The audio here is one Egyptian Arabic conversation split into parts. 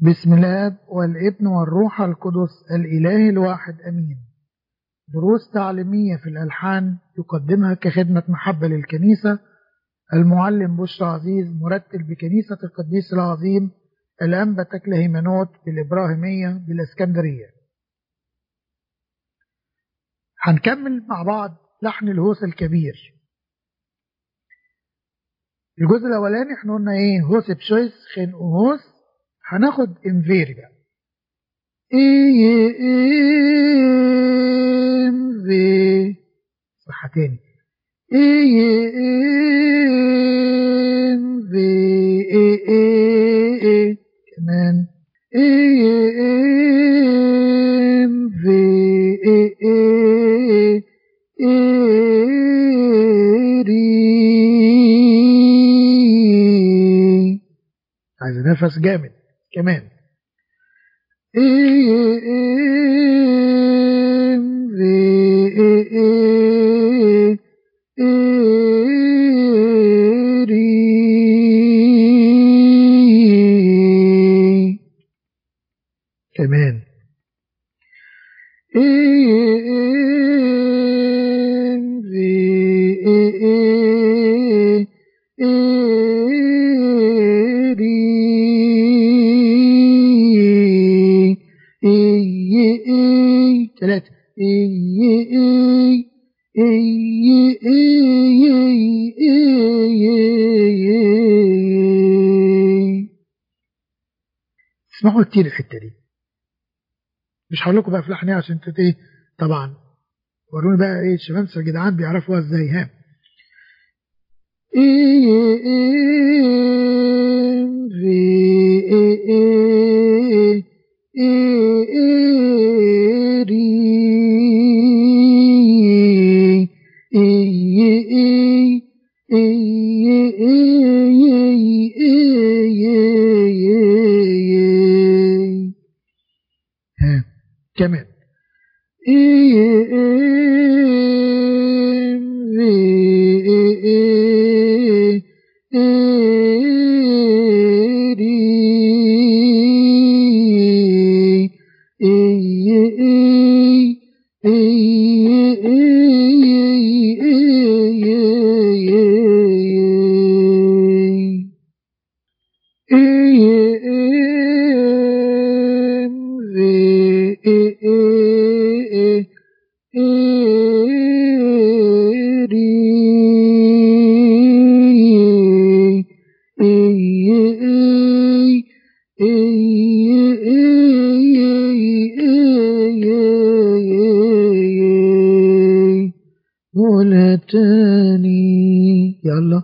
بسم الله والابن والروح القدس الإله الواحد أمين دروس تعليمية في الألحان يقدمها كخدمة محبة للكنيسة المعلم بشرى عزيز مرتل بكنيسة القديس العظيم الأنبا تكله هيمنوت بالإبراهيمية بالإسكندرية هنكمل مع بعض لحن الهوس الكبير الجزء الأولاني احنا قلنا ايه هوس بشويس خين وهوس هناخد انفيري بقى ايه انفي صح تاني ايه انفي ايه ايه ايه كمان ايه انفي ايه ايه ايه ري عايز نفس جامد كمان كمان ثلاثة اسمعوا كتير الحتة دي مش هقول لكم بقى في لحن ايه عشان انتوا ايه طبعا وروني بقى ايه الشمامسه الجدعان بيعرفوها ازاي ها ها كمان ولا تاني يلا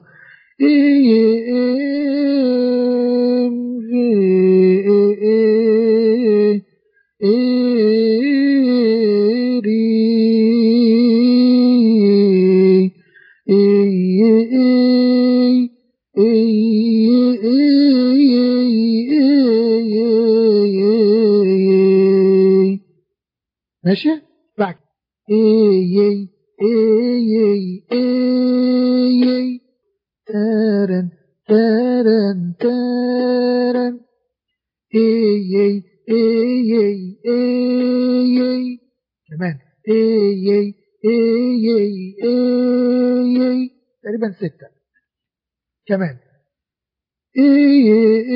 ماشي بعد اي اي اي اي اي تارن تارن تارن اي اي اي اي اي كمان اي اي اي اي اي اي تقريبا ستة كمان اي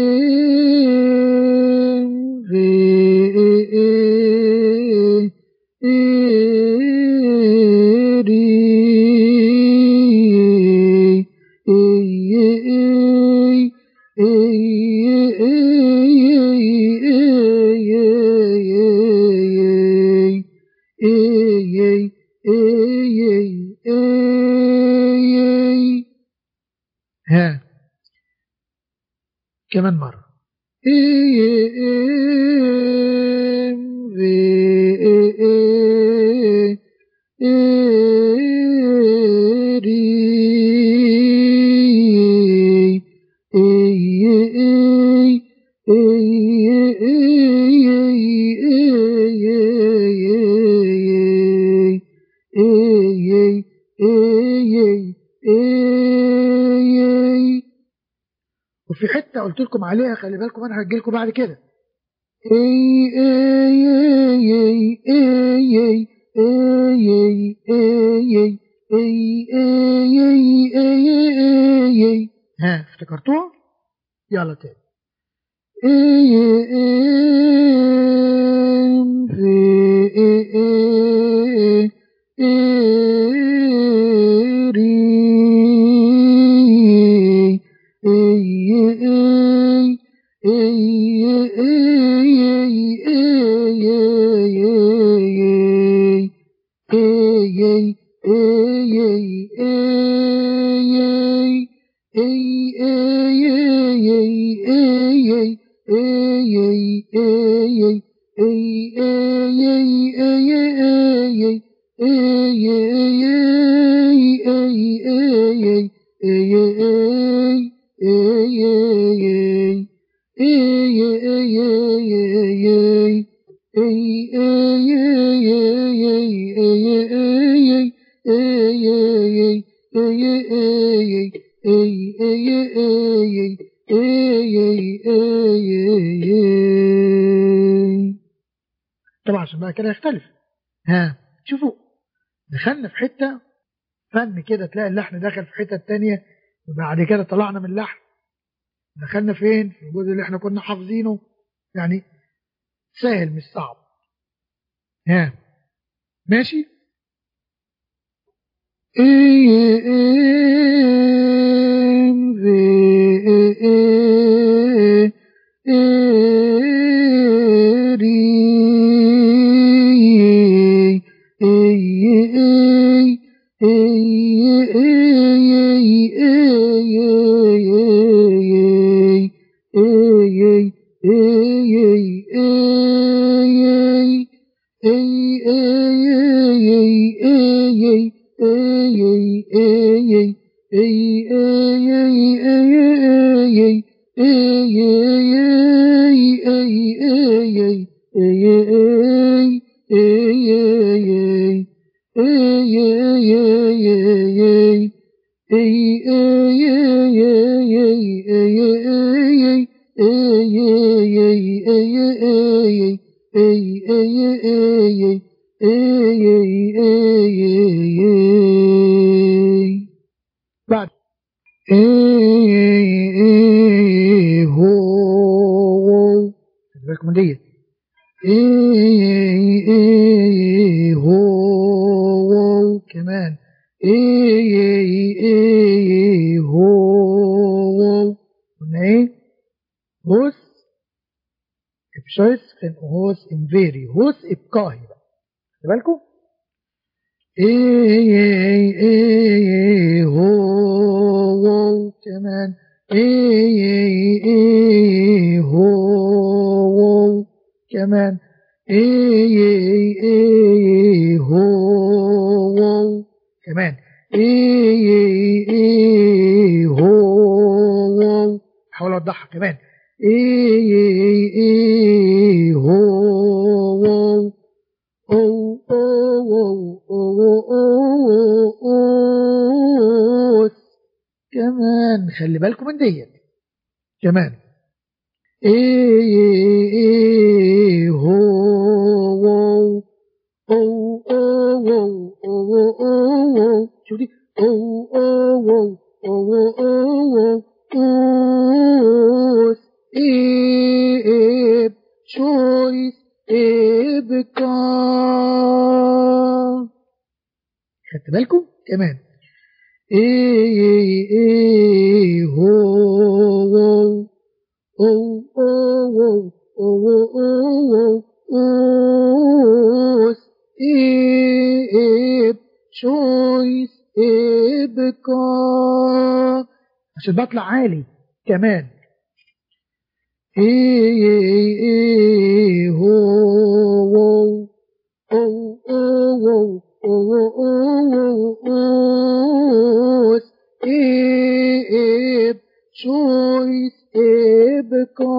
ها كمان مرة وفي حته قلت لكم عليها خلي بالكم انا هجي لكم بعد كده اي اي اي اي اي اي اي اي اي اي ها افتكرتوها يلا تاني اي طبعا عشان بقى كده يختلف ها شوفوا دخلنا في حته فن كده تلاقي اللحن دخل في حته تانية وبعد كده طلعنا من اللحن دخلنا فين في الجزء اللي احنا كنا حافظينه يعني سهل مش صعب ها ماشي بعد ايه هو خلي بالكم من ديت ايه ايه هو كمان ايه ايه هو قلنا ايه هوس بشويس كان هوس انفيري هوس ابقاهي بقى خلي بالكم ايه ايه ايه هو كمان ايه ايه ايه هو كمان ايه ايه ايه هو كمان ايه ايه ايه هو حاول اوضحها كمان ايه ايه ايه هو أو أو أو أو أو كمان خلي بالكم من ديت كمان ايه ايه هو أو أو أو أو شوف دي أو أو أو أو أو ايه شويس ابقى خدت بالكم كمان ايه ايه ايه هو او او او او او ايه شويس ابقى عشان بطلع عالي كمان ايه ايه ايه هو او او او او او ايه شويس ابقى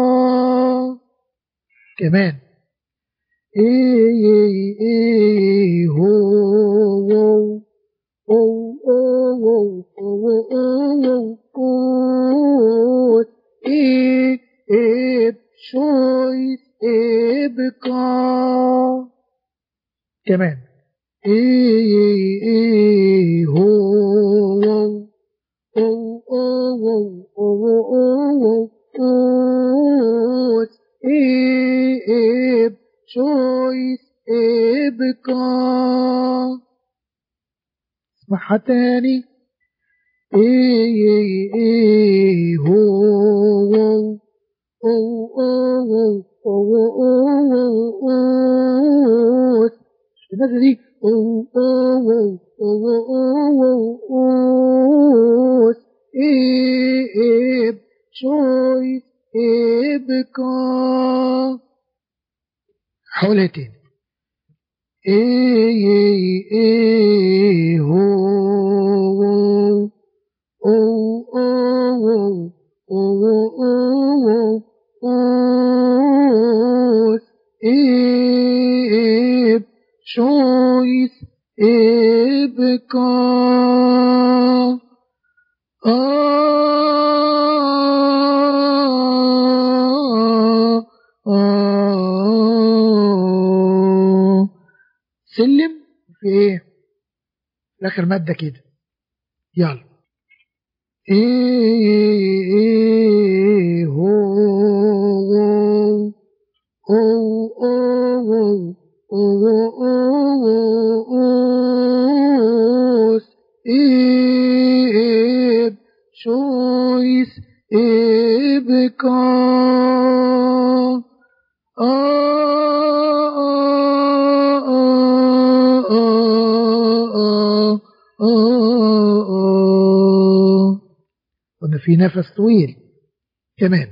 كمان ايه ايه ايه هو او او او او او ايه اب شويس ابقى كمان ايه ايه هو او او او او او ايه شويس ابقى اسمعها تاني ايه ايه هو او او او او او النازله دي او او او او او ايه شويس ابقى حولها تاني ايه ايه هو او او او او او ايه شويس ابقى آه آه سلم في ايه في اخر مادة كده يلا ايه ايه هو او او او او ايه شويس ابقى قلنا في نفس طويل كمان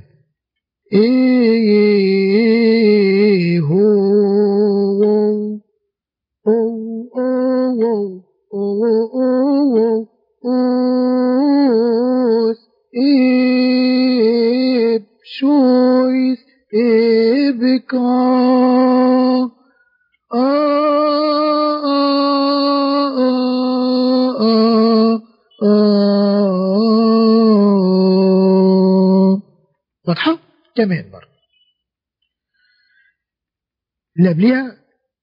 ايه هو او او او او او ايه شويس ابقى واضحة؟ كمان برضه اللي قبليها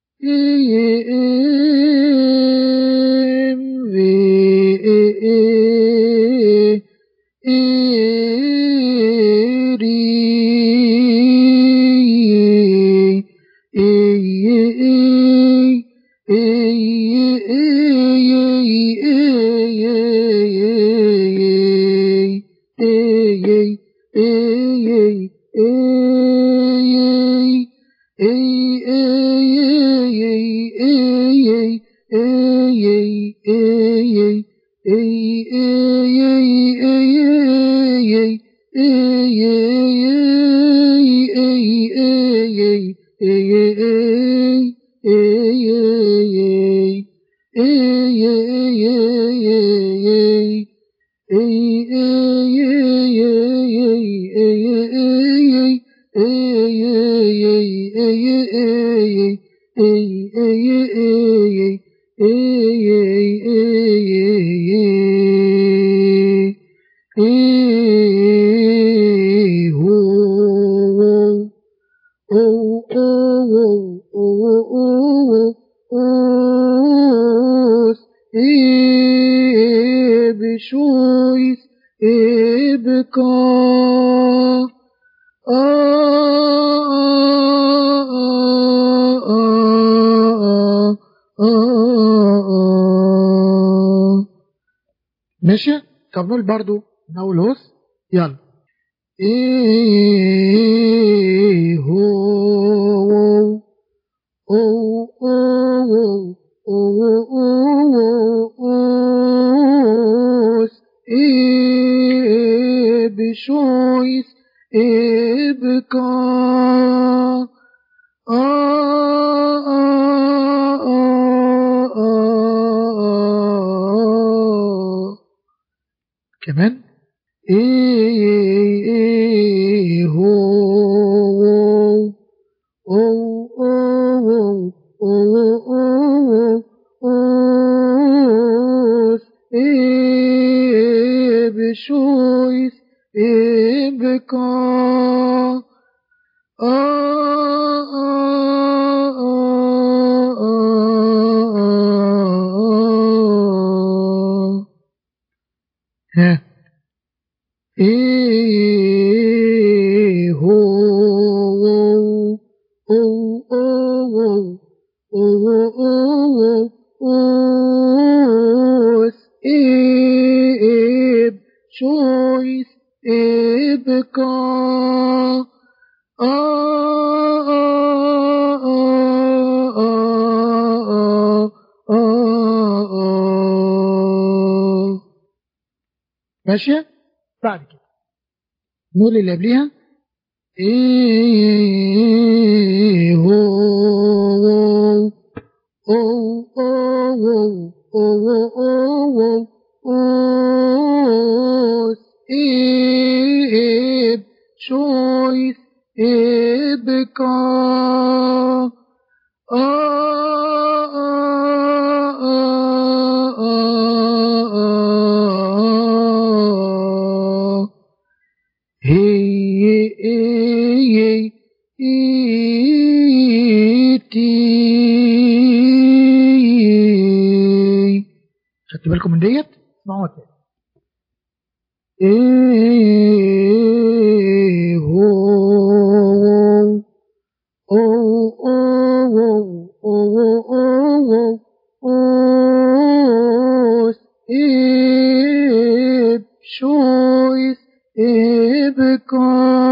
ماشي طب نقول برضو نقول هوس يلا ايه هو او او او او ايه بشويس ابقى كمان ايه ايه هو او او او او او ايه بشويس ابقى ها ايه هو او او او او اوس اب شويس ابقى ماشية بعد كده نقول اللي قبليها ايه هو او او او او او اب شويس ابقى هي هي ايتي خدت بالكم من ديت اسمعوها تاني ايه هو او او او او او اب شويس ابقى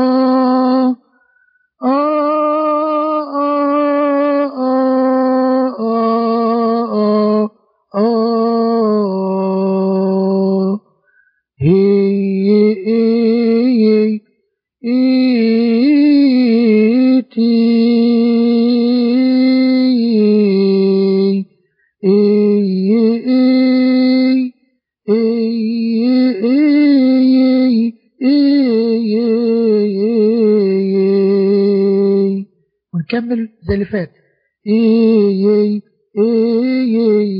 ونكمل زي اللي فات اي اي اي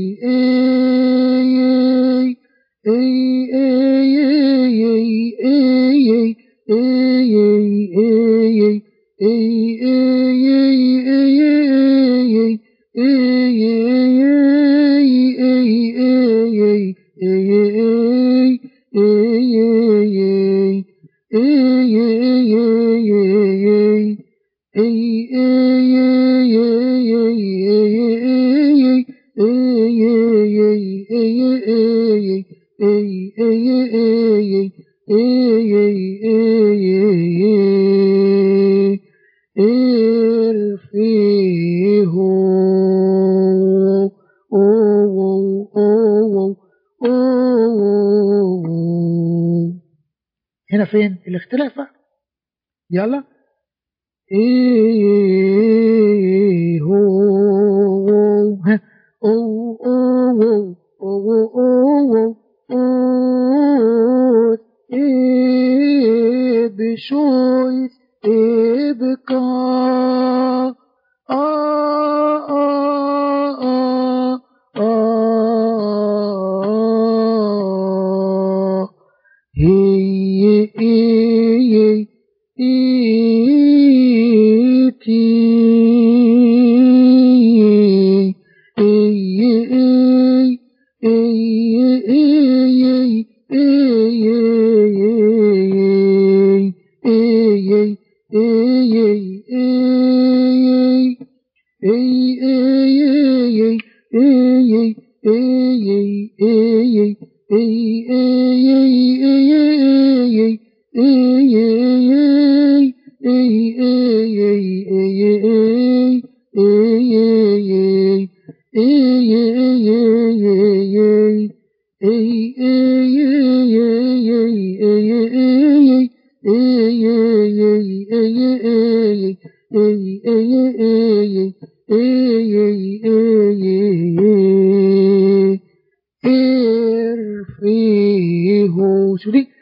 اي اي هنا فين الاختلاف بقى يلا ايه هو ها او او او او او ايه بشويس ابقى آه آه آه آه هي هي ارفيه شو دي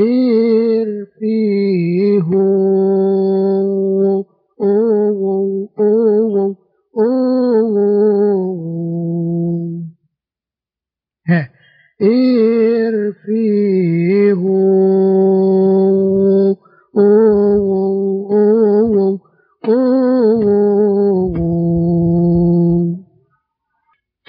ارفيه أوه أوه أوه ها ارفيه أوه أوه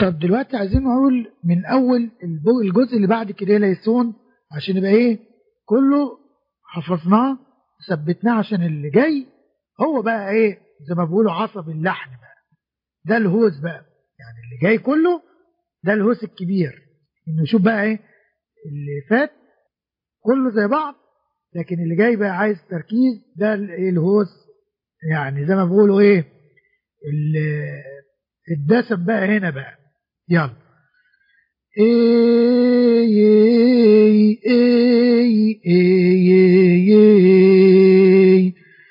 طب دلوقتي عايزين نقول من اول البو- الجزء اللي بعد كده ليسون عشان يبقى ايه كله حفظناه ثبتناه عشان اللي جاي هو بقى ايه زي ما بيقولوا عصب اللحن بقى ده الهوس بقى يعني اللي جاي كله ده الهوس الكبير انه نشوف بقى ايه اللي فات كله زي بعض لكن اللي جاي بقى عايز تركيز ده ال- إيه الهوس يعني زي ما بيقولوا ايه ال- الدسم بقى هنا بقى يلا اي اي اي اي اي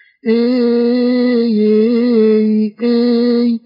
اي اي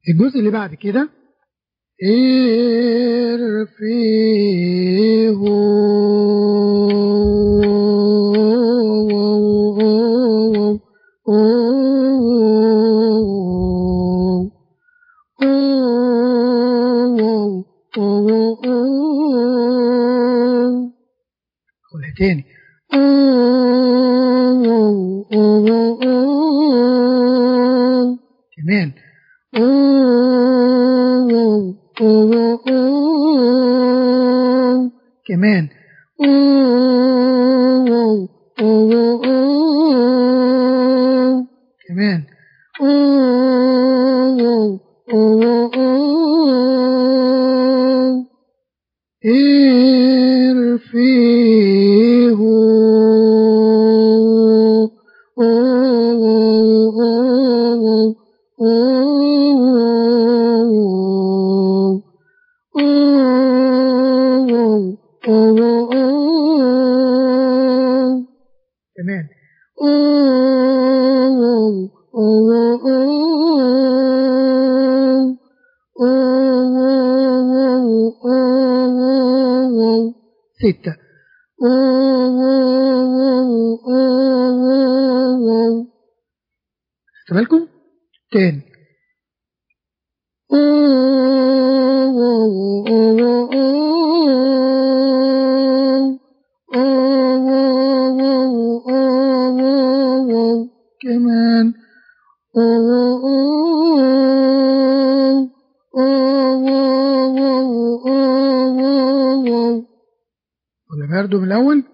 الجزء اللي بعد كده ارفيه قولها تاني كمان كمان كمان ارفيه كمان ستة خدت بالكم تاني كمان ولا برضه من الأول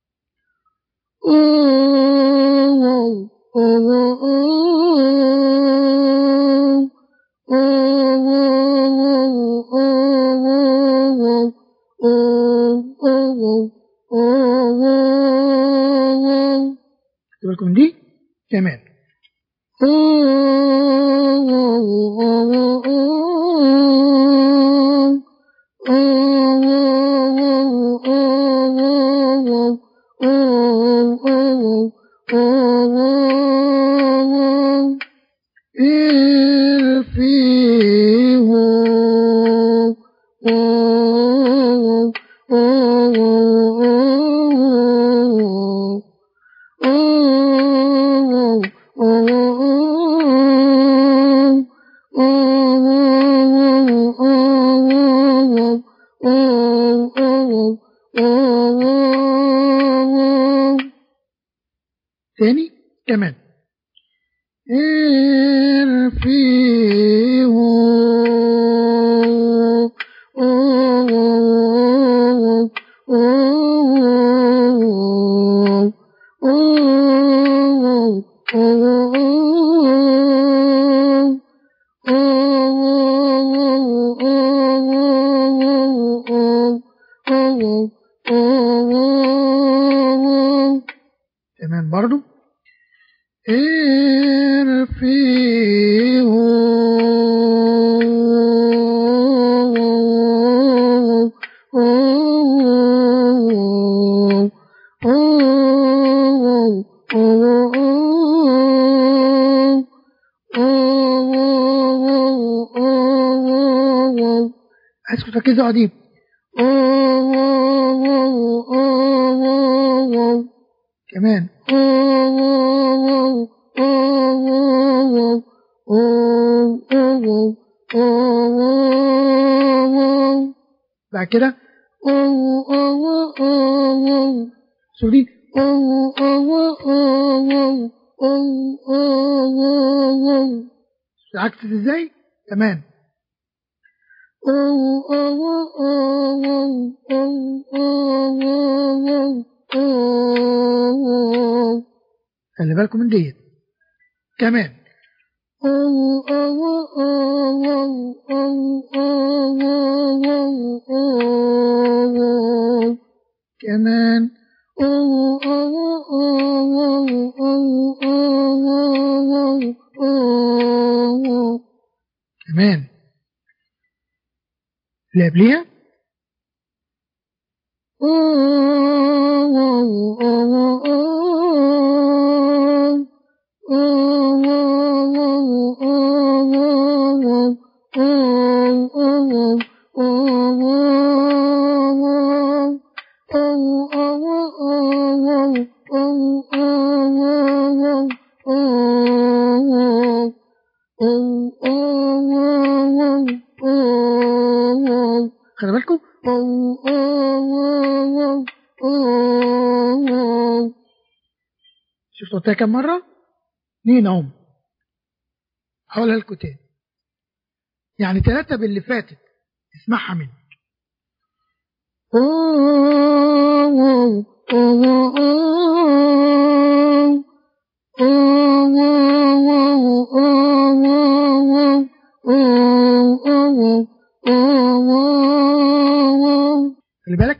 خدت بالكم من دي كمان ارفيه تاني كمان ارفيه تمام برضو ارفيه عايزكم تركزوا على دي كمان بعد كده شوف دي عكست ازاي كمان خلي بالكم من ديت كمان كمان كمان اللي قبليها خلي بالكم شفتوا قلتها كم مرة؟ اتنين اهم هقولها لكم تاني يعني ثلاثة باللي فاتت اسمعها مني خلي بالك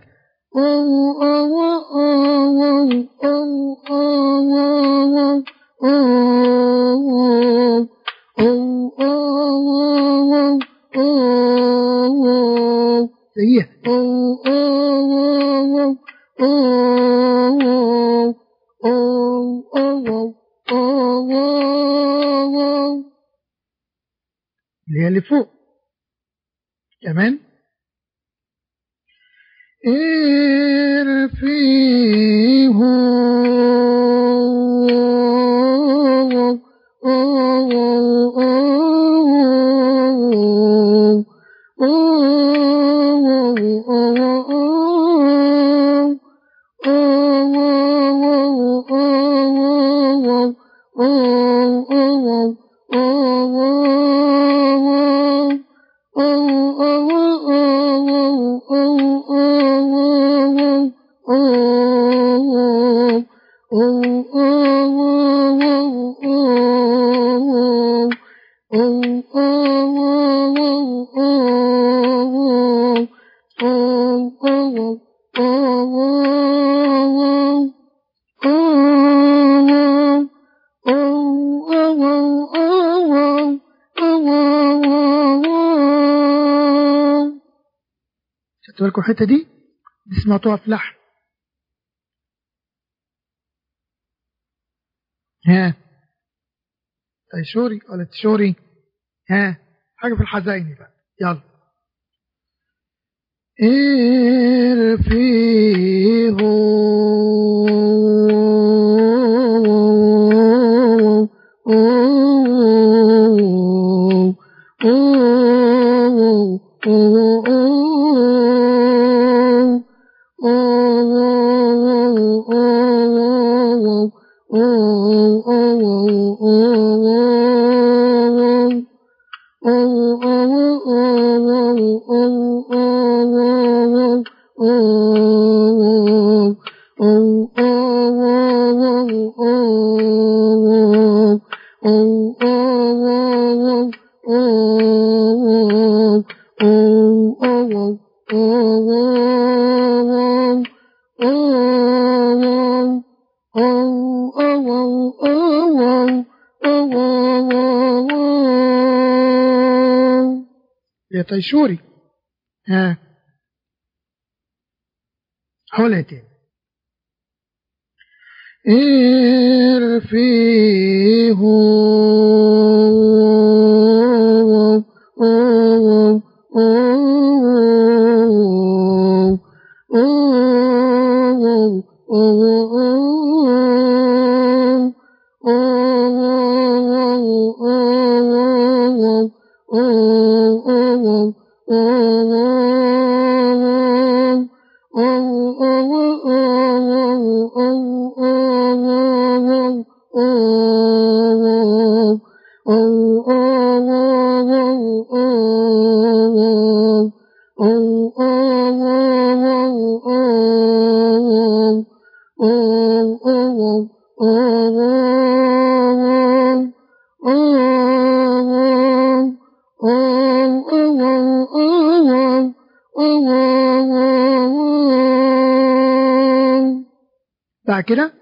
زيها اللي هي اللي فوق كمان ارفيه خدتوا بالكم الحته دي دي سمعتوها في لحن ها تيشوري ولا تشوري ها حاجه في الحزيني بقى يلا ارفيه يا تيشوري ها حولها تاني ارفيه بعد كده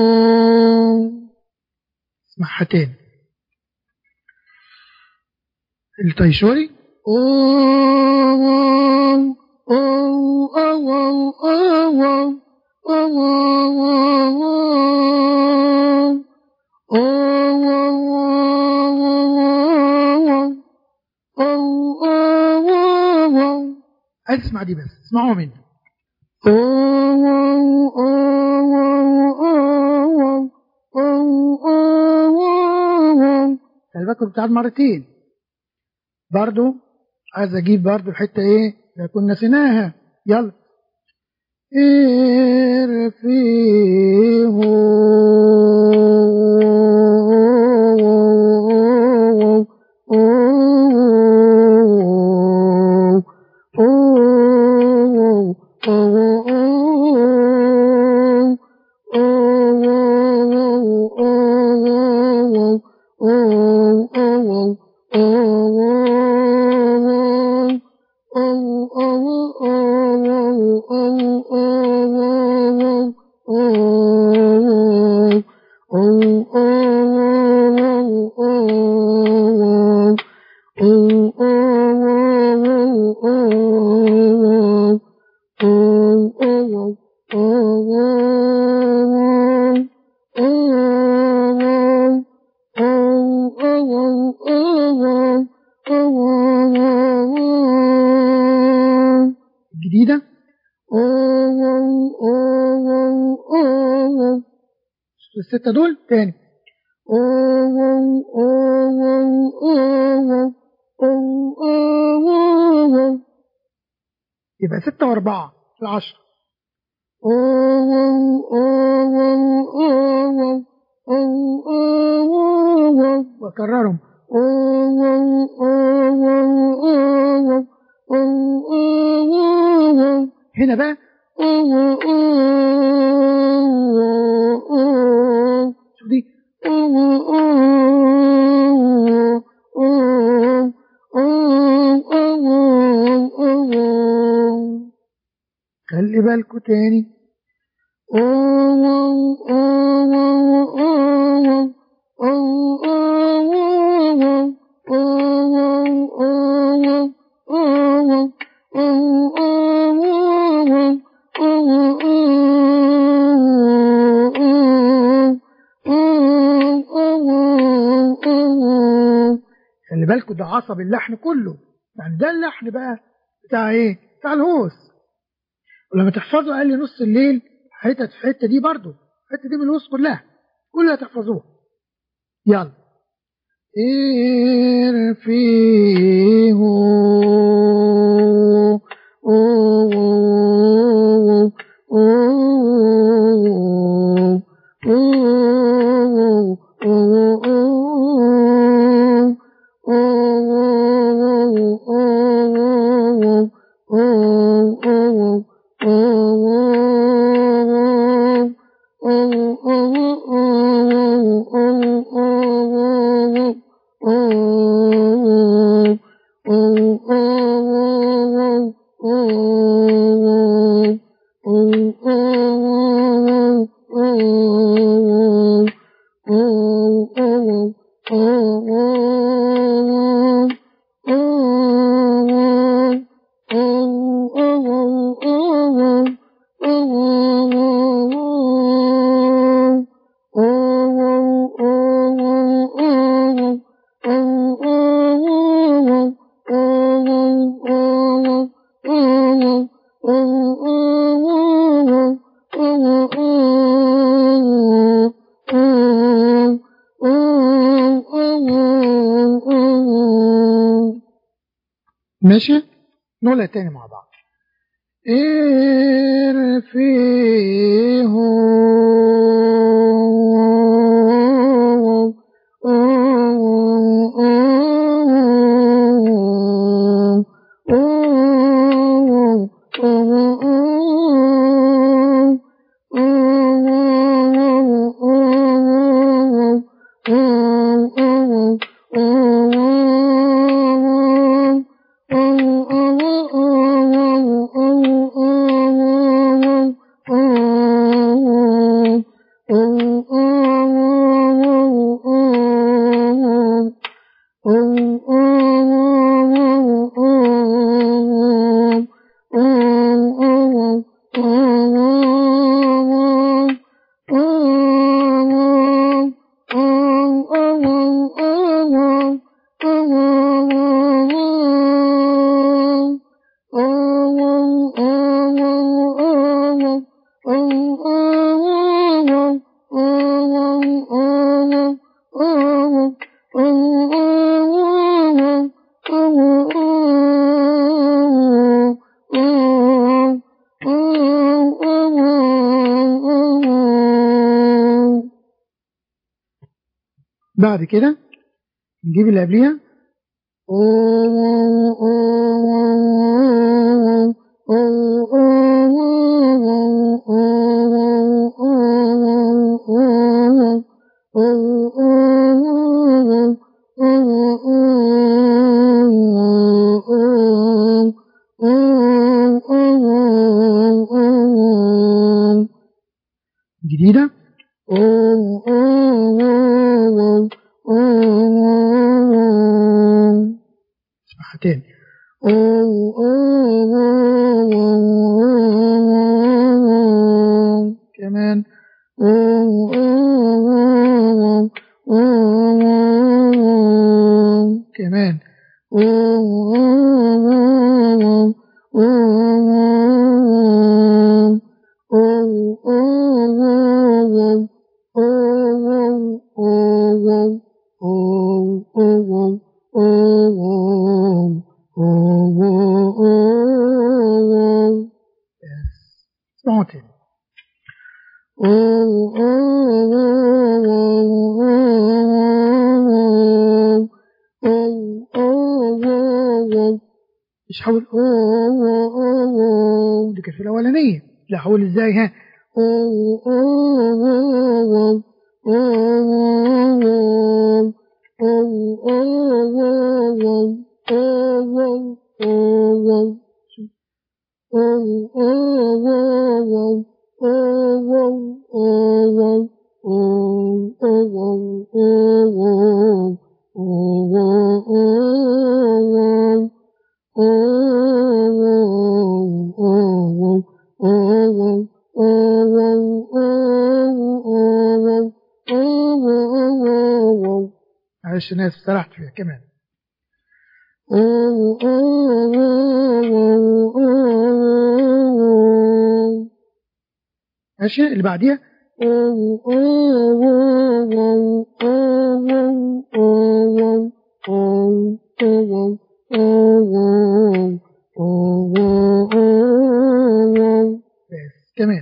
اسمعها تاني التيشوري اسمع دي بس اسمعوا مني خلي بالكم بتاعت مرتين برضو عايز اجيب برضو الحته ايه اللي كنا نسيناها يلا ارفيه الجديدة الستة دول تاني يبقى ستة وأربعة في العشرة وأكررهم هنا بقى شوف دي خلي بالكوا تاني خلي بالكوا ده عصب اللحن كله يعني ده اللحن بقى بتاع ايه بتاع الهوس ولما تحفظوا اقل نص الليل حتت في الحته دي برضو الحته دي من الهوس كلها كلها تحفظوها يلا ارفيه ماشي نقولها تاني مع بعض ارفيه بعد كده نجيب اللي قبليها جديدة اسمعها تاني كمان كمان اسمعوا تاني مش حاول دي كانت في الأولانية لا حاول ازاي ها معلش ناس سرحت فيها كمان ماشي اللي بعديها بس كمان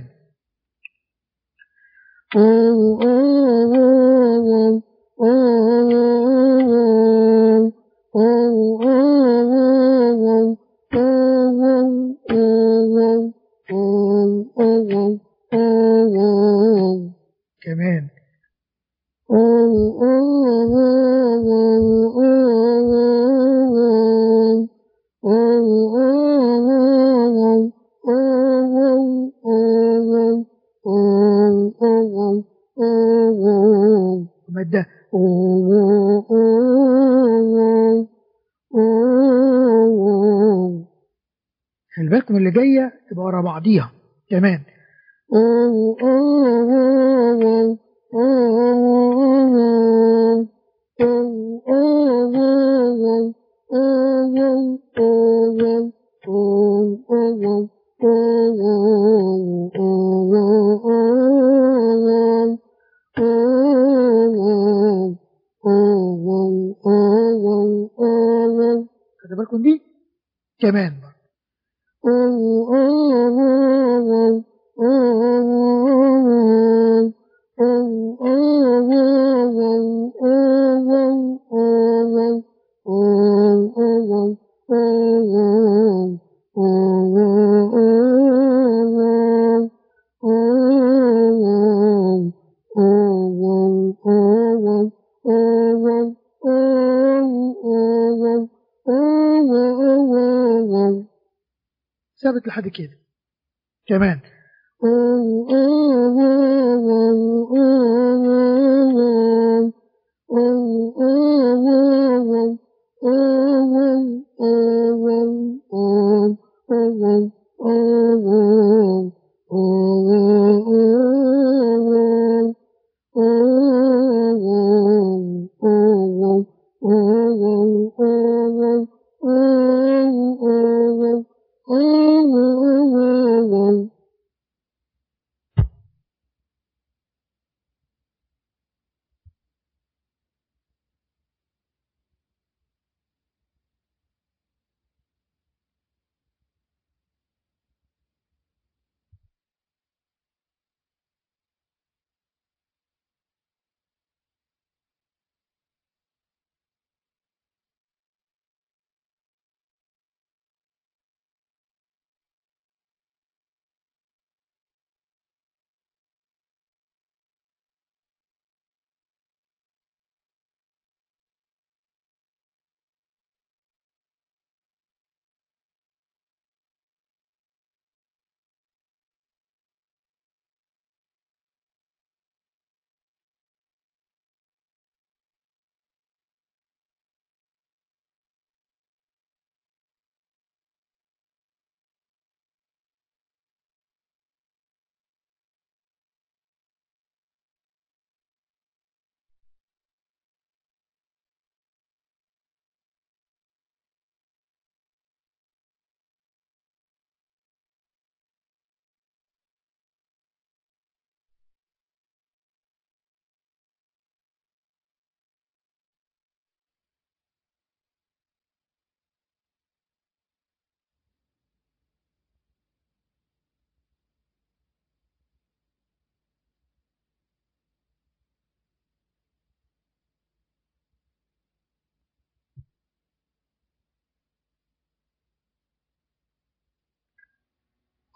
كمان ومادة خلي بالكم اللي جاية تبقى ورا بعضيها كمان خلي بالكم دي كمان بقى. ثابت لحد كده كمان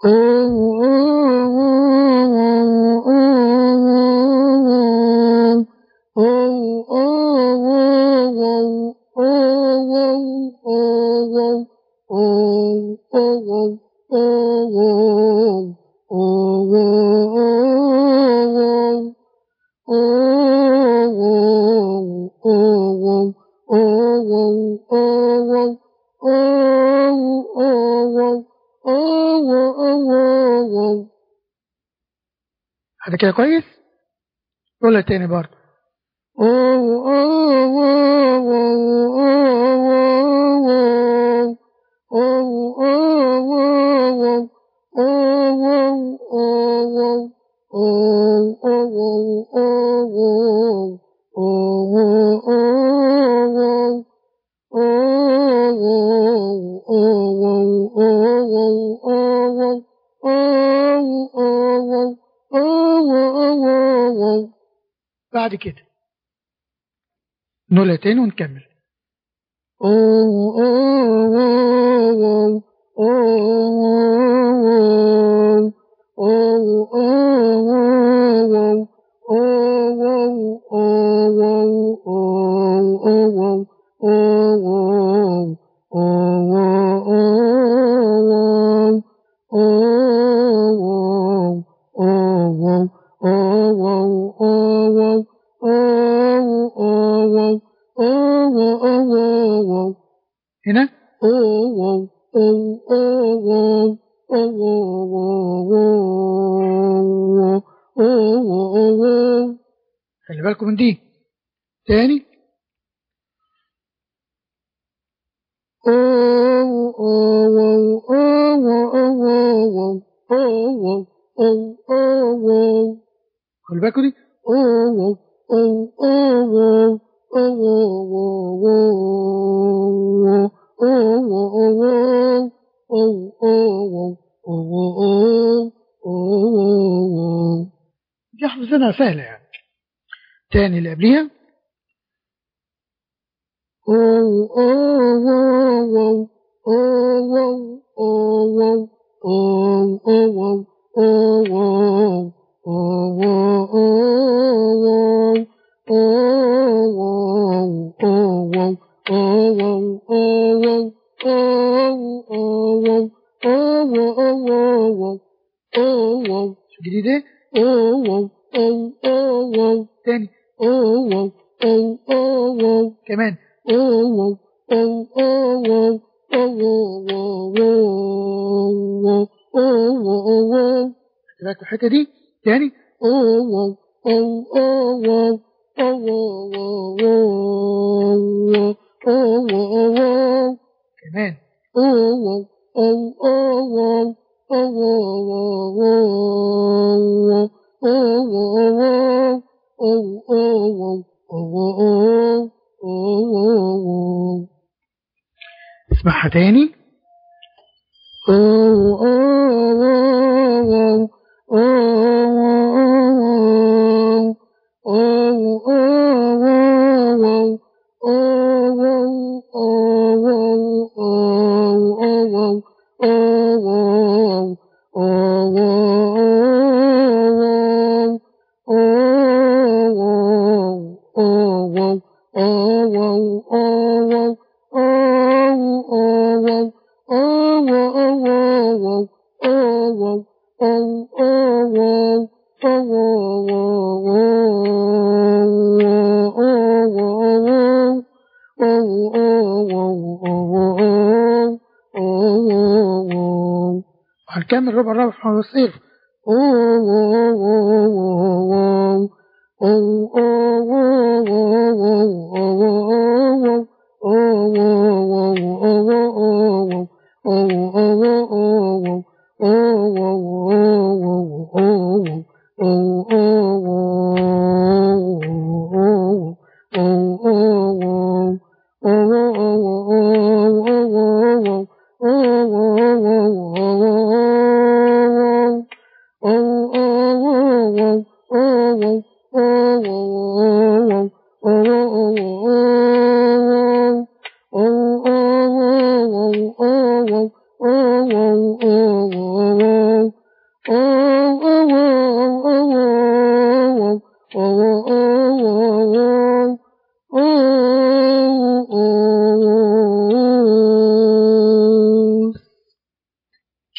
هذا كده كويس قولها تاني برضه بعد كده نقولها تاني ونكمل هنا خلي بالكم من دي تاني خلي بالكم دي دي حفظنا سهلة يعني تاني اللي قبليها جديد ايه تاني كمان خلي بالك الحته دي تاني كمان اسمعها تاني هنكمل ربع الرابع في الصيف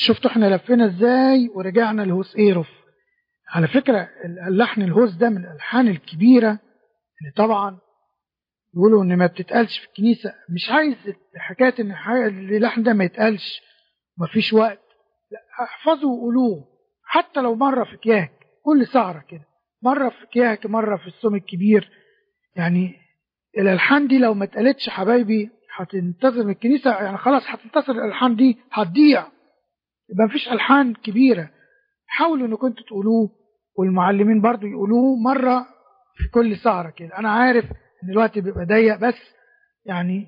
شفتوا احنا لفينا ازاي ورجعنا لهوس ايروف على فكرة اللحن الهوس ده من الألحان الكبيرة اللي طبعا يقولوا ان ما بتتقالش في الكنيسة مش عايز حكاية ان اللحن ده ما يتقالش مفيش وقت لا احفظوا وقولوه حتى لو مرة في كياك كل سهرة كده مرة في كياك مرة في الصوم الكبير يعني الألحان دي لو ما اتقالتش حبايبي هتنتظر من الكنيسة يعني خلاص هتنتصر الألحان دي هتضيع يبقى مفيش ألحان كبيرة حاولوا انكم انتوا تقولوه والمعلمين برضو يقولوه مرة في كل سهرة كده أنا عارف إن الوقت بيبقى ضيق بس يعني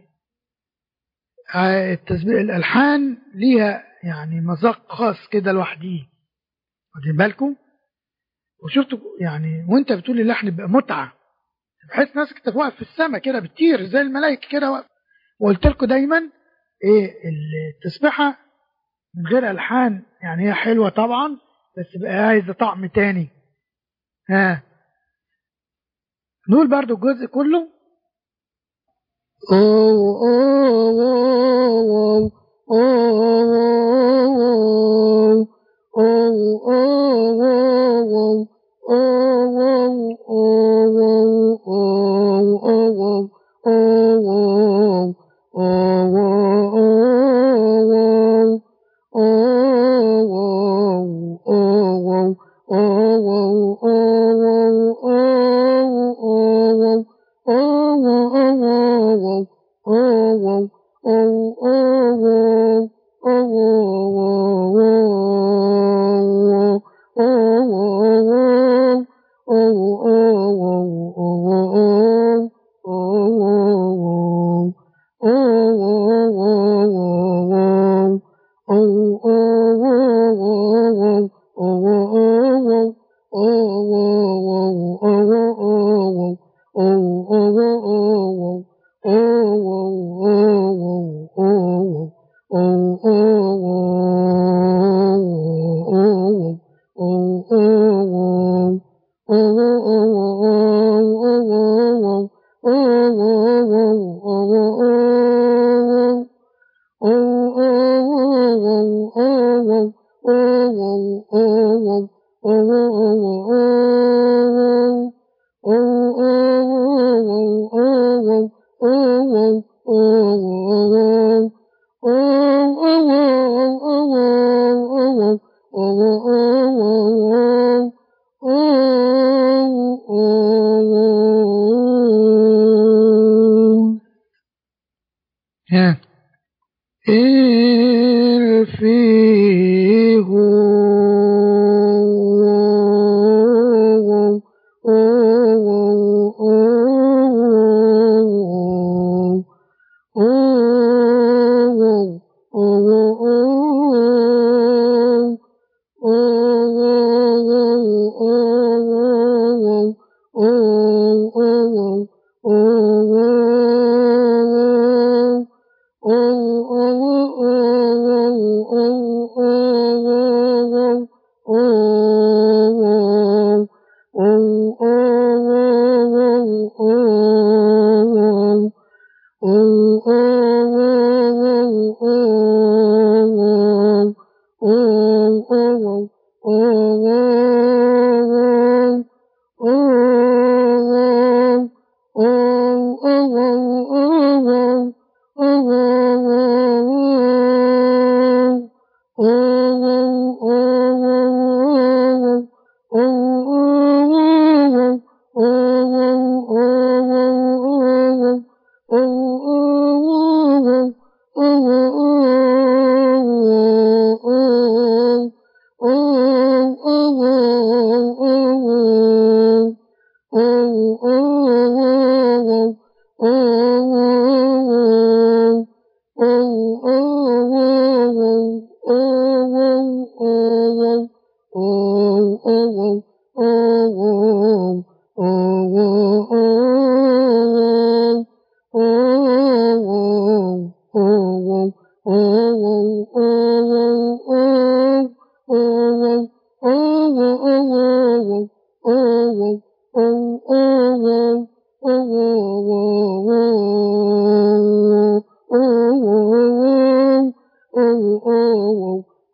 التسبيح الألحان ليها يعني مذاق خاص كده لوحديه واخدين بالكم وشفتوا يعني وانت بتقول اللحن بيبقى متعه بحيث نفسك انت واقف في السماء كده بتطير زي الملائكه كده واقف وقلت لكم دايما ايه التسبيحه من غير الحان يعني هي حلوه طبعا بس بقى عايزه طعم تاني ها نقول برضو الجزء كله أوه أوه أوه أوه أوه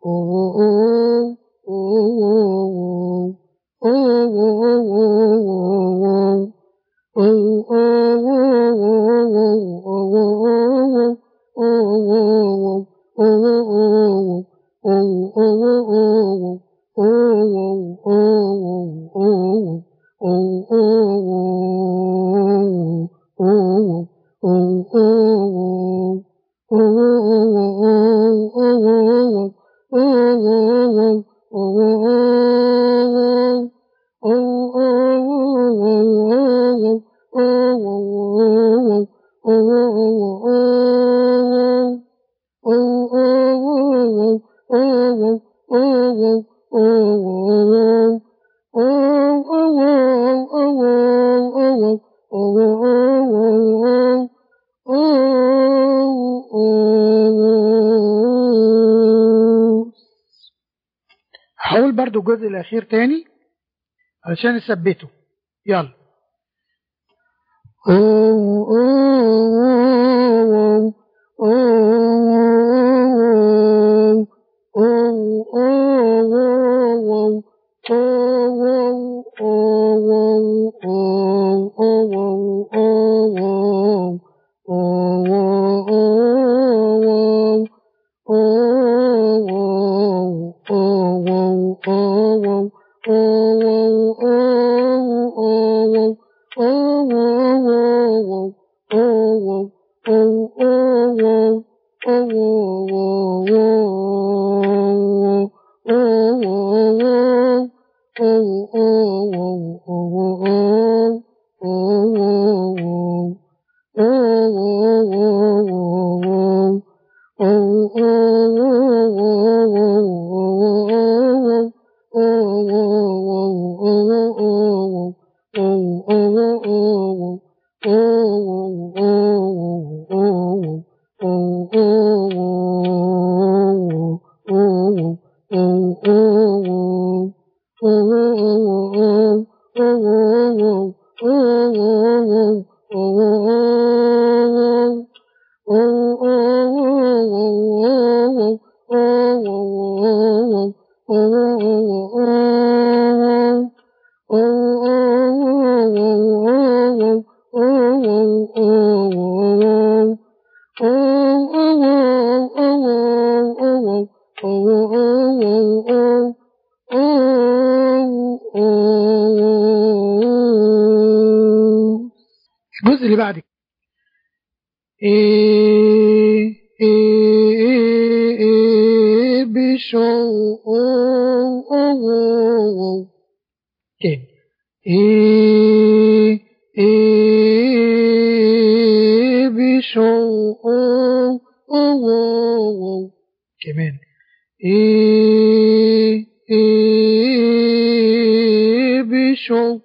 هقول برضو الجزء الأخير تاني علشان نثبته يلا الجزء اللي بعد إيه إيه إيه بشوق تاني إيه إيه بشوق كمان إيه إيه بشوق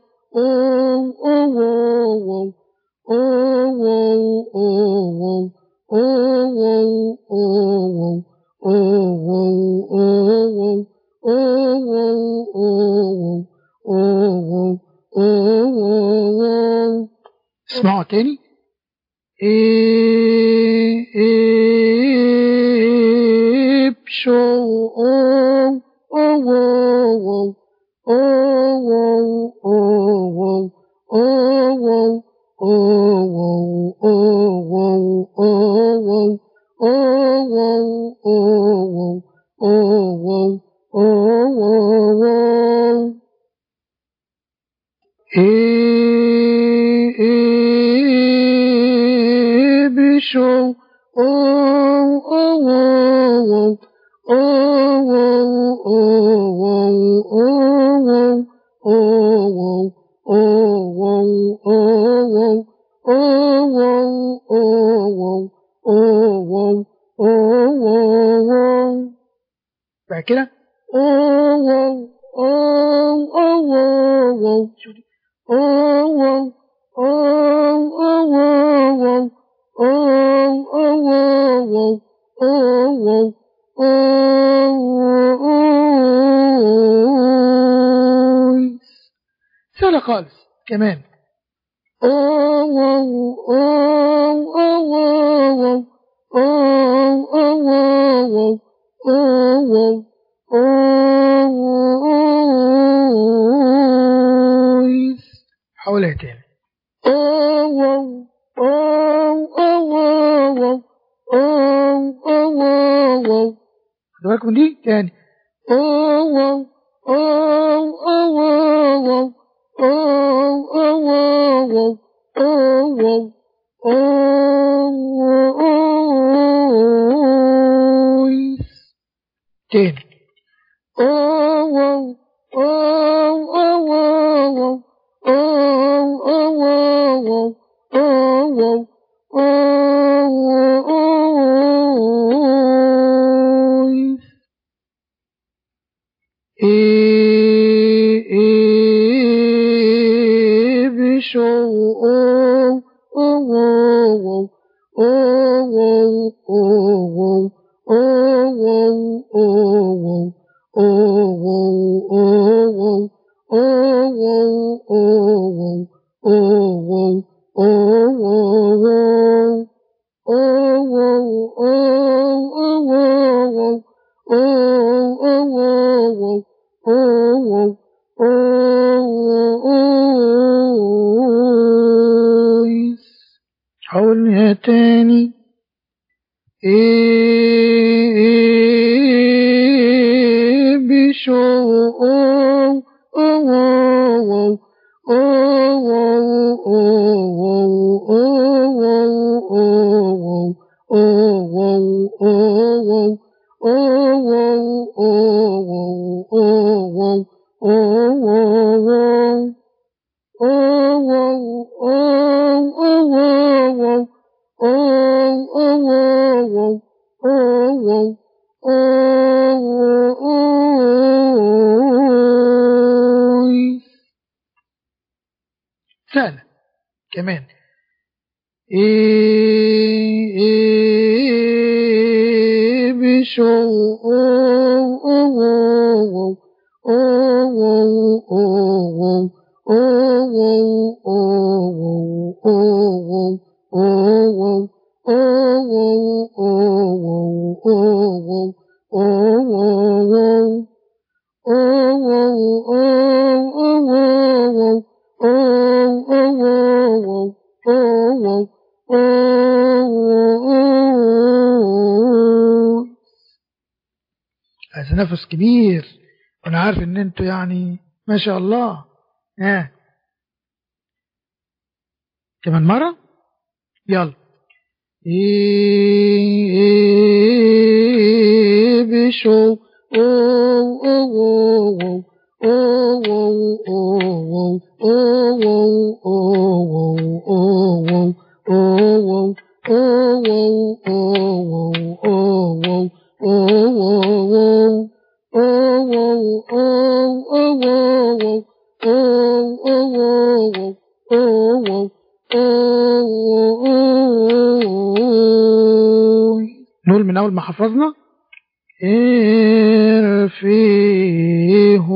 اسمعوا تاني إيه إيه بشوق إيه إيه بشوق بعد كده شوف دي. سهلة خالص كمان أويس حولها تاني أو أو أو أو أو أو أو خدوا بالكم دي تاني أو أو أو أو أو أو أو أو أو أويس تاني أو أو أو أو أو أو أو أو أو أويس إيه إيه بشو أو أو أو أو أو أو أو حولها تاني إيه بشو أو أو أو أو سهلة كمان إيه إيه بشو أو أو أو أو أو أو عايز نفس كبير وانا عارف ان انتوا يعني ما شاء الله ها كمان مرة يلا إيه إيه بشو أو أو أو أو أو أو أو نقول من أول ما حفظنا ارفيه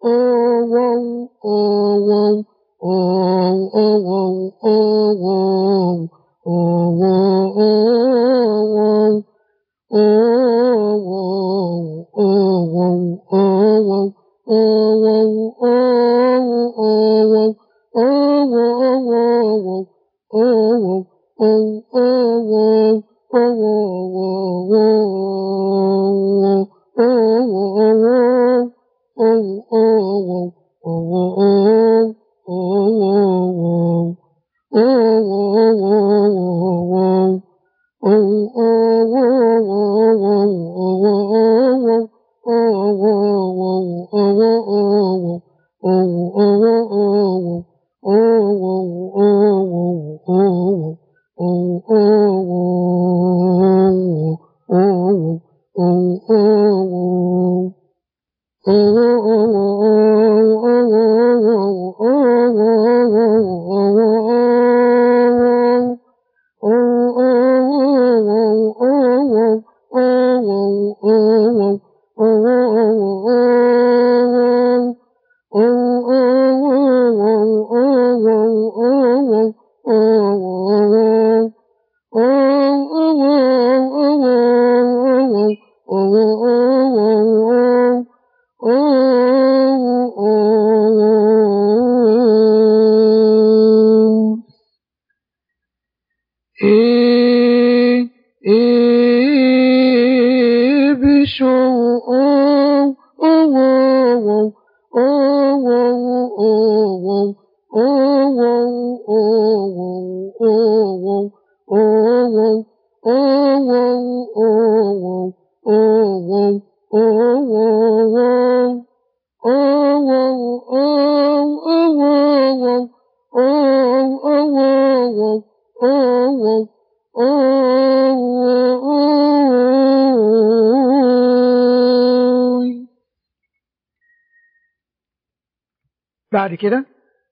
بعد كده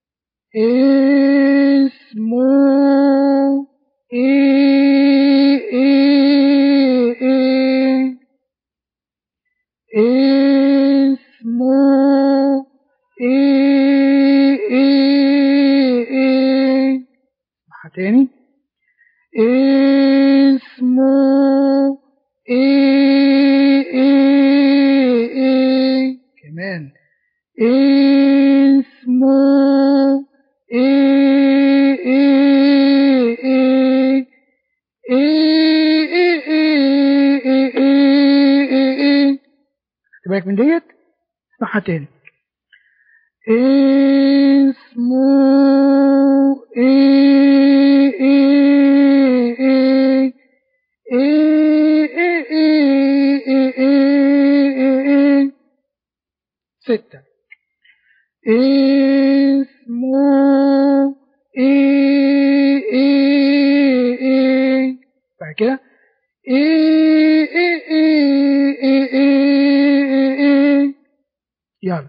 اسمه ايه ايه ايه اسمه ايه ايه ايه اسمعها تاني اسمه ايه ايه ايه كمان اسمه ايه ايه ايه ايه ايه ايه ايه ايه ايه خد بالك من ديت اسمعها تاني اسمه ايه ايه ايه ايه ايه ايه ايه ايه ستة اسمه ايه ايه ايه بعد كده ايه ايه ايه ايه ايه ايه يلا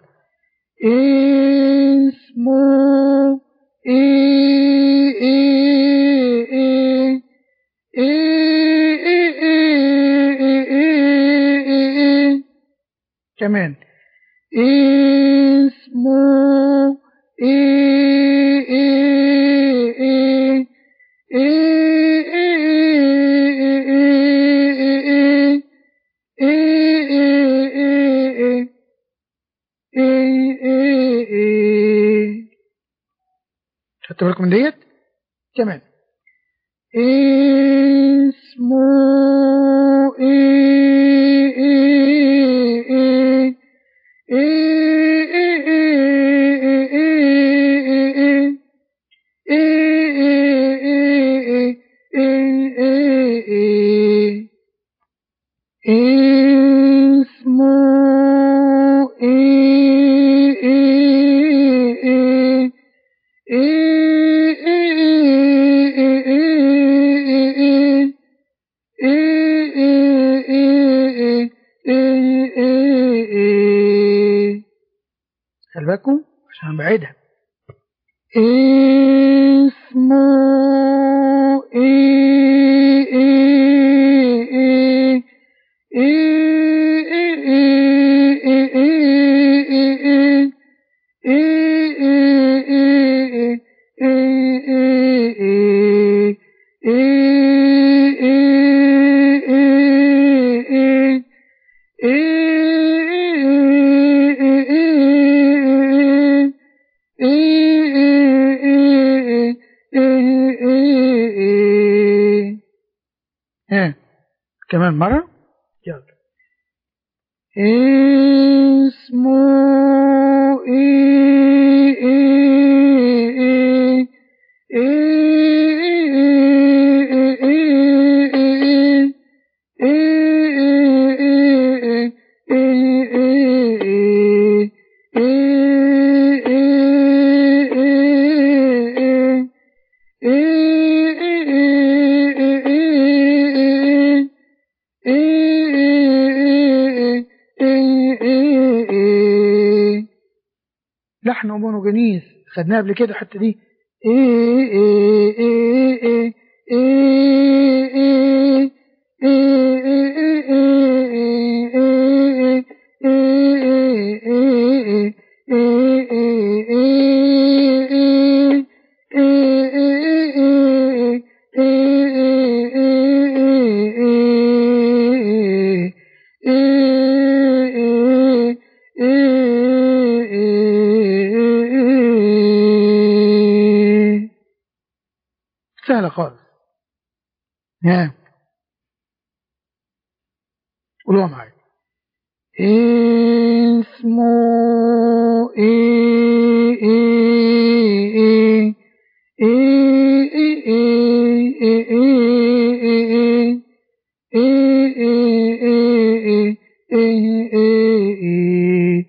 اسمه ايه ايه ايه ايه ايه ايه ايه ايه كمان اسمه ايه ايه ايه ايه ايه ايه ايه ايه ايه خدتوا بالكم من ديت كمان اسمه ايه ايه ايه خلي بالكم عشان بعيدها اسمه ايه ايه ايه ايه ايه ايه ايه ايه لحن أمونوجينيس خدناها قبل كده الحتة دي إيه إيه إيه إيه إيه إيه إيه إيه سهلة خالص ها قولوها معايا اسمه ايه ايه ايه ايه ايه ايه ايه ايه ايه ايه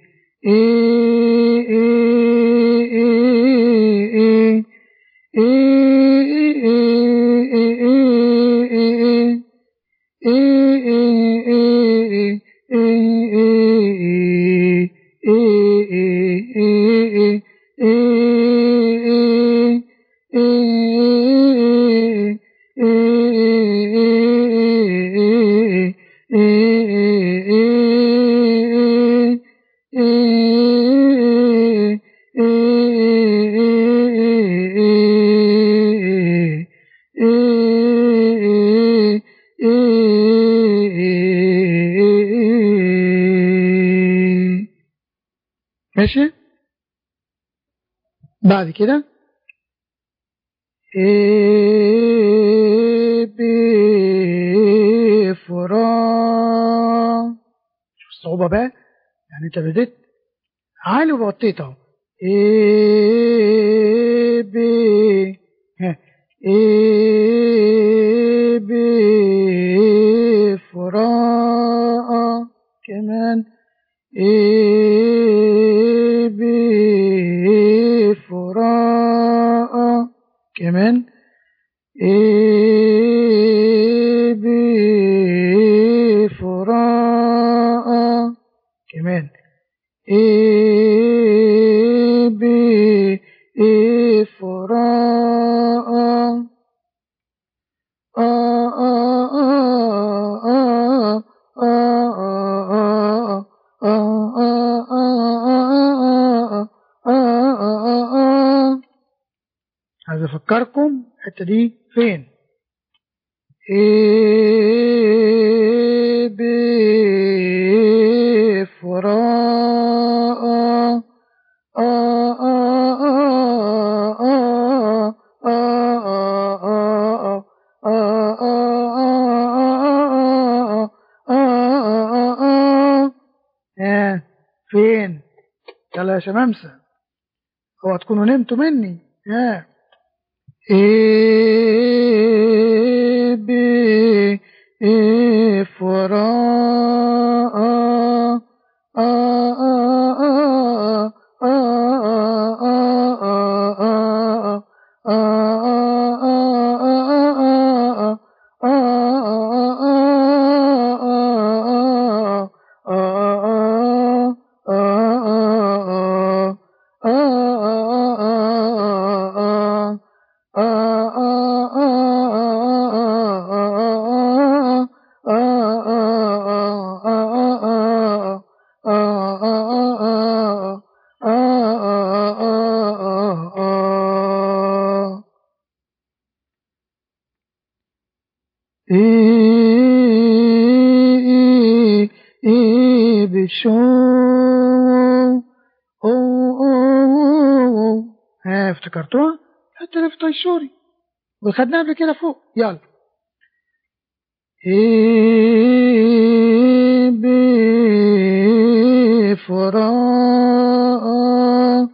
ماشي بعد كده إيه بفرا شوف الصعوبة بقى يعني انت بديت عالي وبغطيت اهو إيه ب ها إيه بفرا كمان إيه بفراء كمان إيه بفراء كمان إيه بفراء آه آه آه آه آه عايز افكركم الحته دي فين ايه بفراء فين يلا يا شمامسة هو تكونوا نمتوا مني ها إيه بي إيه فراء إيه إيه بشو أو أو ها افتكرتوها؟ حتى في طيشوري وخدناها قبل كده فوق يلا إيه بفراء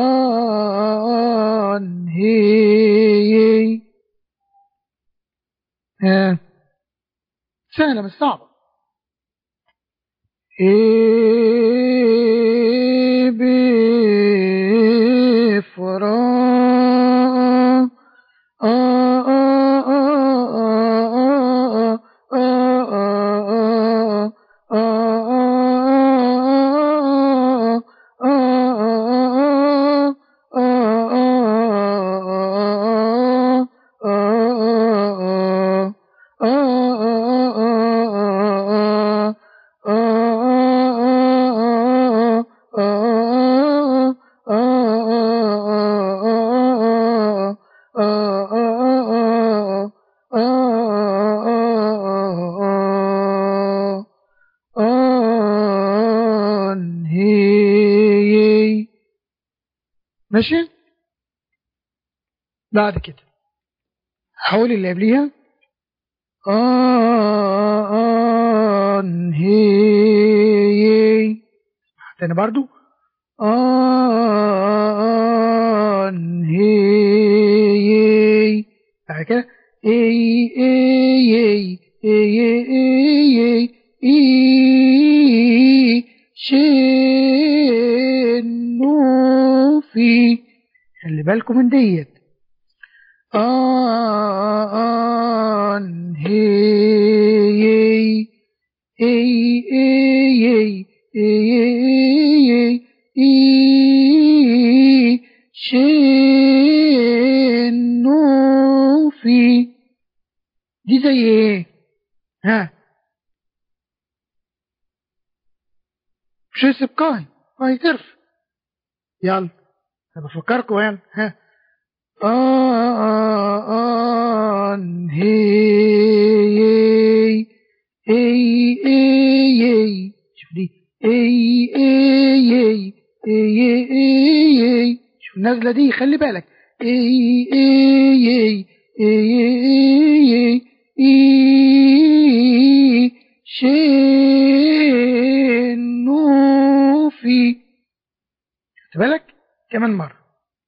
آن هي ها سهلة مش صعبة إيه بفرا آه آه آه آه آه هي ماشي بعد كده حول اللي قبليها آن هي تاني برضو آن هي بعد كده اي اي اي اي اي اي شنو في خلي بالكم من ديت آن هي اي اي اي اي اي شنو في دي زي ايه ها مش سبقاي هاي ترف يلا انا بفكركم يعني ها آن هي اي اي اي شوف دي اي اي اي اي اي اي شوف النازله دي خلي بالك اي اي اي اي اي اي شنو في خد بالك كمان مرة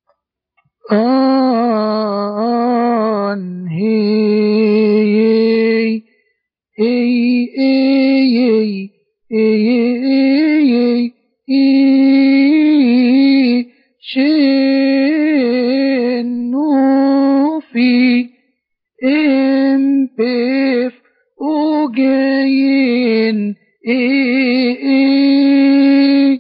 آن هي اي اي اي اي اي شنو في ام بيف وجايين اي اي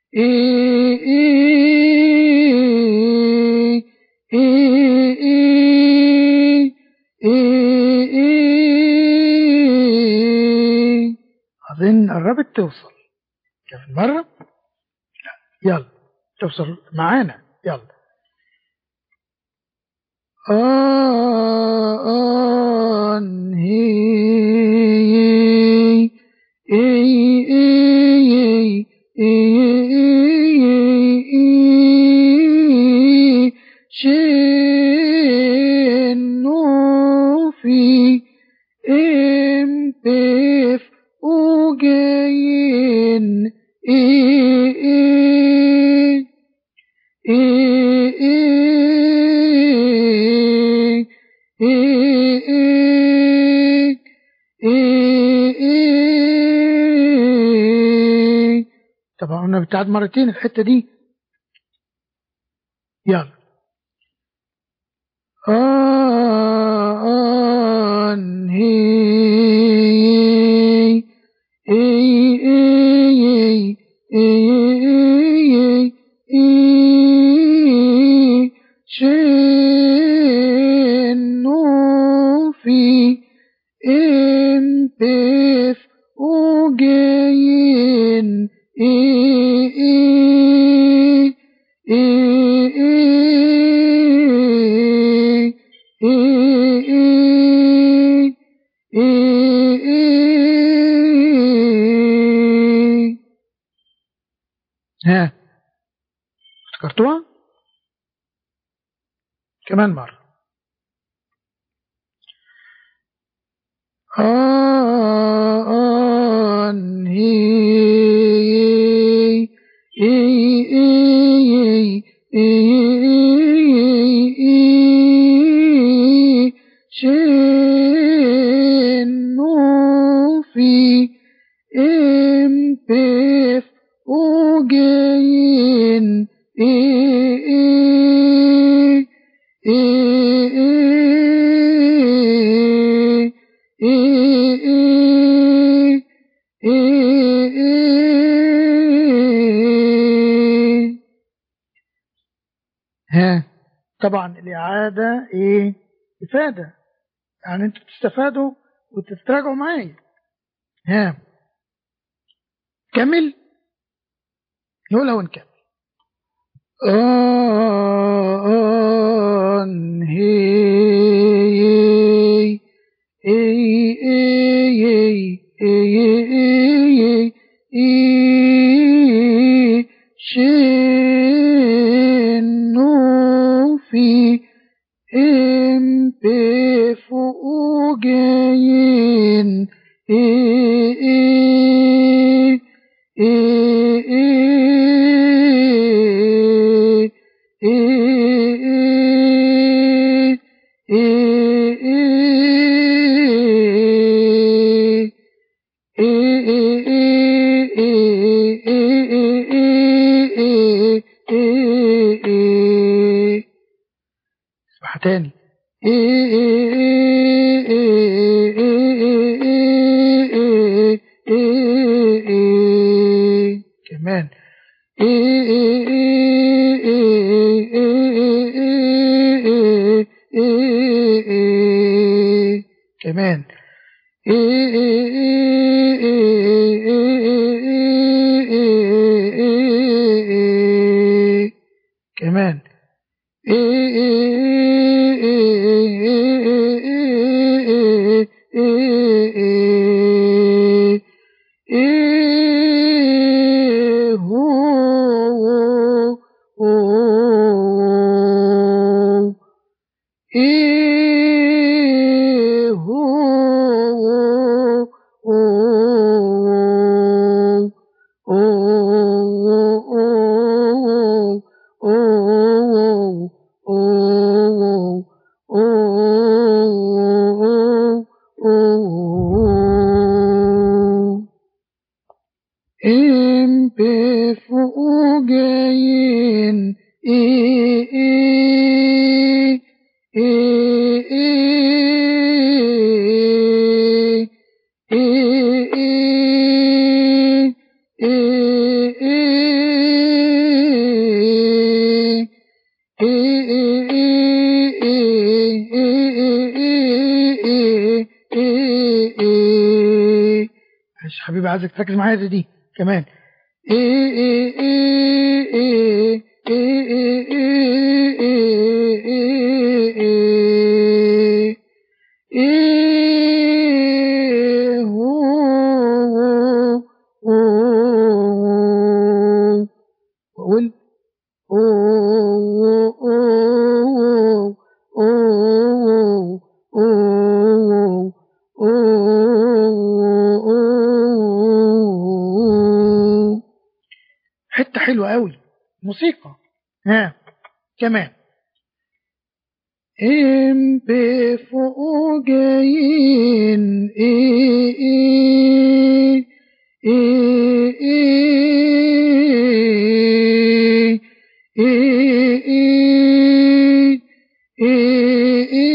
أظن قربت توصل كيف مرة؟ لا يلا توصل معانا يلا آن هي اي اي اي شنو في ام بيف وجايين اي اي اي طبعا قلنا بتعاد مرتين الحتة دي يلا آن هي اي اي اي اي شنو في ام بيف وجايين ها افتكرتوها كمان مرة آن هي اي اي في امبف وجايين ها طبعا الإعادة إيه إفادة يعني أنتوا بتستفادوا وتتراجعوا معايا ها كمل نقولها ونكمل آن هي اي اي اي اي اي شنو في ام بفوق جايين اسمعها تاني كمان كمان كمان ام بفوق جايين اي اي اي اي اي معلش حبيبي عايزك تركز معايا زي دي كمان وأقول حتة حلوة قوي موسيقى ها كمان ام بفوق جايين اي اي اي اي اي اي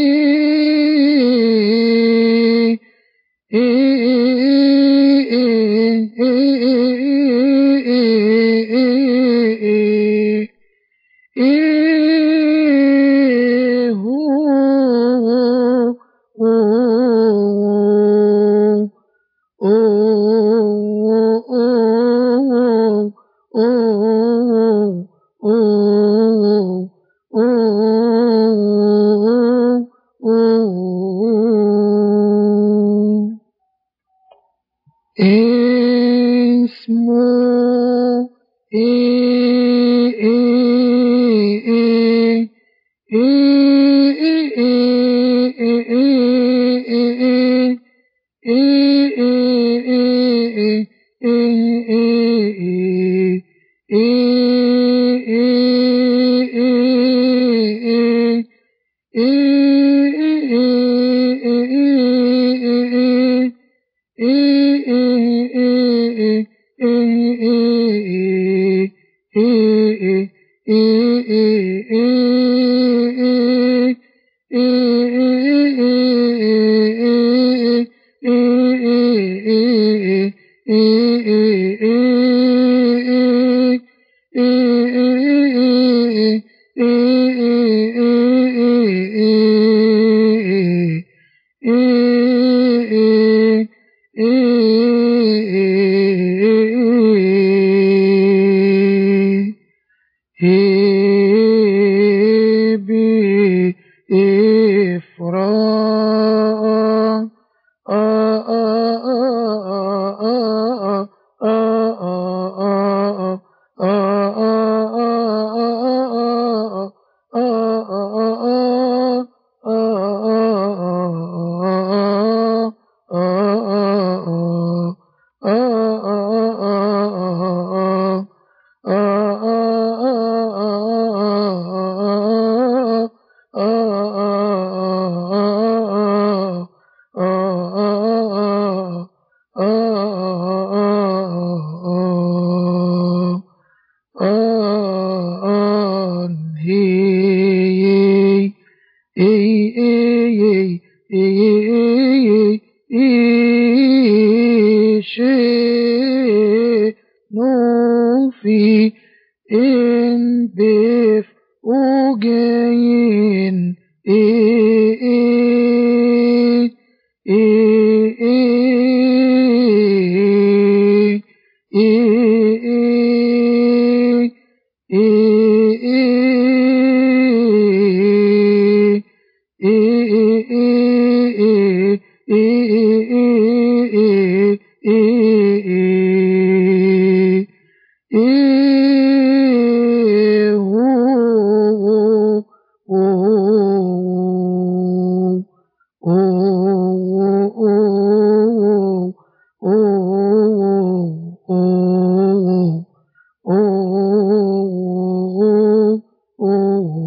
Oh